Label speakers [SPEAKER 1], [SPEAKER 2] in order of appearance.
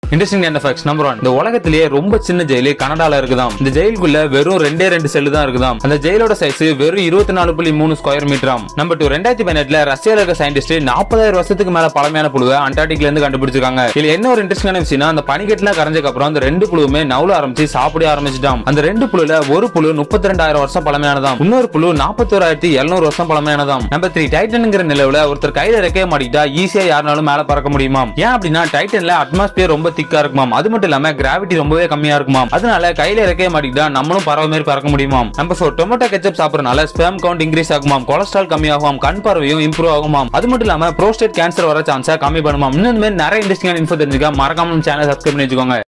[SPEAKER 1] interesting என்ன facts number one இந்த உலகத்திலேயே ரொம்ப சின்ன ஜெயிலு கனடால இருக்குதாம் இந்த ஜெயிலுக்குள்ள வெறும் ரெண்டே ரெண்டு செல்லு தான் இருக்குதாம் அந்த ஜெயிலோட சைஸ் வெறும் இருபத்தி நாலு புள்ளி மூணு ஸ்கொயர் மீட்டராம் நம்பர் டூ ரெண்டாயிரத்தி பதினெட்டுல ரஷ்யால இருக்க சயின்டிஸ்ட் நாற்பதாயிரம் வருஷத்துக்கு மேல பழமையான புழுவை அண்டார்டிக்ல இருந்து கண்டுபிடிச்சிருக்காங்க இதுல என்ன ஒரு இன்ட்ரெஸ்டிங்கான விஷயம்னா அந்த பனிக்கட்டுலாம் கரைஞ்சதுக்கு அப்புறம் அந்த ரெண்டு புழுவுமே நவுல ஆரம்பிச்சு சாப்பிட ஆரம்பிச்சிட்டாம் அந்த ரெண்டு புழுல ஒரு புழு முப்பத்தி ரெண்டாயிரம் வருஷம் பழமையானதாம் இன்னொரு புழு நாற்பத்தோராயிரத்தி எழுநூறு வருஷம் பழமையானதாம் நம்பர் த்ரீ டைட்டன்ங்கிற நிலவுல ஒருத்தர் கையில இறக்கவே மாட்டிக்கிட்டா ஈஸியா யாருனாலும் மேல பறக்க முடியுமாம் ஏன் அப்படின்னா டைட்டன்ல அட்மாஸ்பியர் ரொம்ப திக்கா இருக்குமாம் அது மட்டும் இல்லாம கிராவிட்டி ரொம்பவே கம்மியா இருக்குமாம் அதனால கையில இறக்கவே மாட்டிக்கிட்டா நம்மளும் பறவை மாதிரி பறக்க முடியுமாம் நம்பர் ஃபோர் டொமேட்டோ கெச்சப் சாப்பிடறனால ஸ்பெம் கவுண்ட் இன்க்ரீஸ் ஆகுமாம் கொலஸ்ட்ரால் கம்மியாகும் கண் பார்வையும் இம்ப்ரூவ் ஆகுமாம் அது மட்டும் இல்லாம ப்ரோஸ்டேட் கேன்சர் வர சான்ஸை கம்மி பண்ணுமாம் இன்னும் இந்த மாதிரி நிறைய இன்ட்ரெஸ்டிங்கான இன்ஃபோ தெரிஞ்சுக்க மறக்காம சேனல் சப்ஸ்கிரைப் பண்ணி வச்சுக்கோங்க